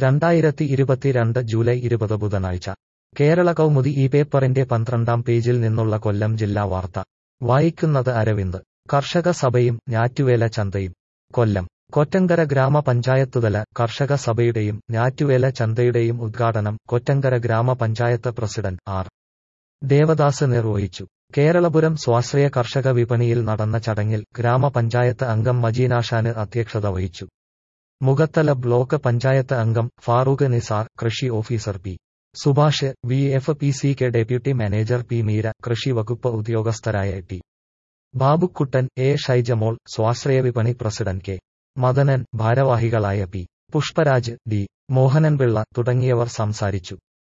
രണ്ടായിരത്തി ഇരുപത്തിരണ്ട് ജൂലൈ ഇരുപത് ബുധനാഴ്ച കേരള കൗമുദി ഈ പേപ്പറിന്റെ പന്ത്രണ്ടാം പേജിൽ നിന്നുള്ള കൊല്ലം ജില്ലാ വാർത്ത വായിക്കുന്നത് അരവിന്ദ് കർഷക സഭയും ഞാറ്റുവേല ചന്തയും കൊല്ലം കൊറ്റങ്കര ഗ്രാമപഞ്ചായത്തുതല കർഷക സഭയുടെയും ഞാറ്റുവേല ചന്തയുടെയും ഉദ്ഘാടനം കൊറ്റങ്കര ഗ്രാമപഞ്ചായത്ത് പ്രസിഡന്റ് ആർ ദേവദാസ് നിർവഹിച്ചു കേരളപുരം സ്വാശ്രയ കർഷക വിപണിയിൽ നടന്ന ചടങ്ങിൽ ഗ്രാമപഞ്ചായത്ത് അംഗം മജീനാഷാന് അധ്യക്ഷത വഹിച്ചു മുഖത്തല ബ്ലോക്ക് പഞ്ചായത്ത് അംഗം ഫാറൂഖ് നിസാർ കൃഷി officer P Subhash V F P C K deputy manager P Meera കൃഷി വകുപ്പ് ഉദ്യോഗസ്ഥരായ ടി ബാബുക്കുട്ടൻ എ ഷൈജമോൾ സ്വാശ്രയ വിപണി പ്രസിഡന്റ് കെ മദനൻ ഭാരവാഹികളായ പി പുഷ്പരാജ് ഡി മോഹനൻപിള്ള തുടങ്ങിയവർ സംസാരിച്ചു